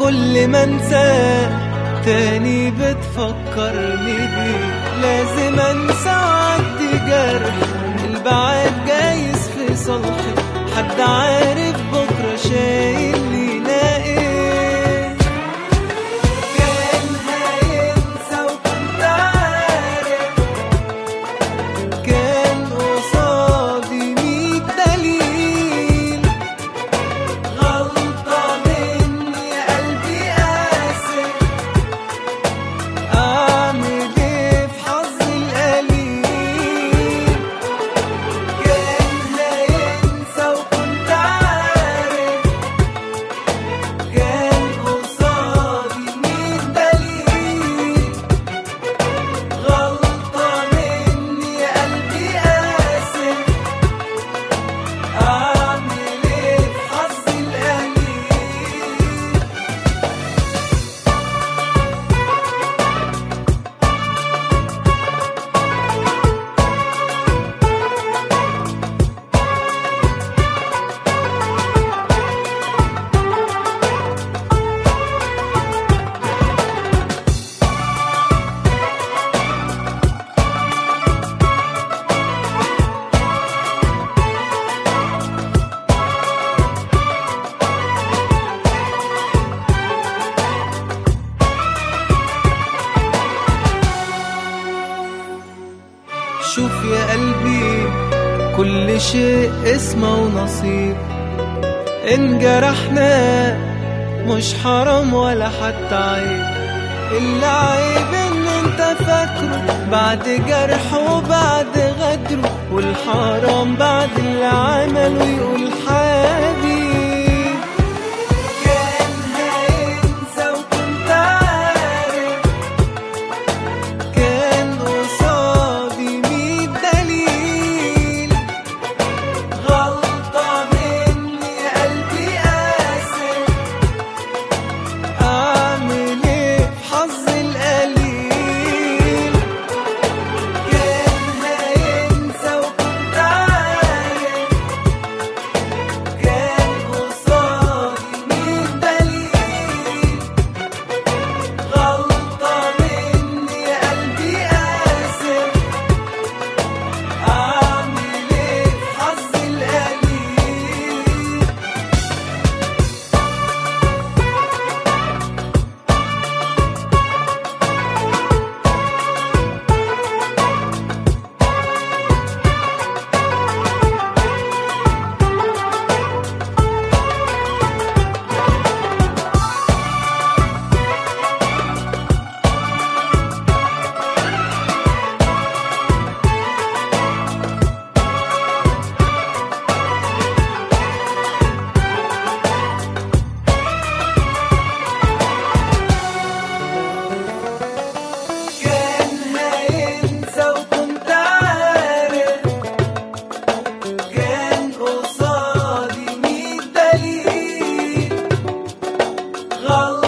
كل ما انساه تاني بتفكرني بيه لازم انسى وعدي جرح البعاد جايز في صلحي حد عارف بكرة شايل لينا ايه كان هينسى وكنت عارف كان قصادي ميت دليل غلطة مني يا قلبي آسف أعمل إيه في حظي القليل كان هينسى وكنت عارف كان قصادي ميت دليل غلطة مني يا قلبي آسف أعمل إيه في حظي القليل شوف يا قلبي كل شيء اسمه ونصيب إن جرحنا مش حرام ولا حتى عيب اللي عيب ان انت فاكره بعد جرح وبعد غدره والحرام بعد اللي عمله يقول حبيب كان هينسى وكنت عارف كان قصادي ميت دليل غلطة مني يا قلبي آسف أعمل إيه في حظي القليل كان هينسى وكنت عارف كان قصادي ميت دليل غلطة مني يا قلبي آسف أعمل إيه في حظي القليل كان هينسى وكنت عارف كان قصادي ميت دليل غلط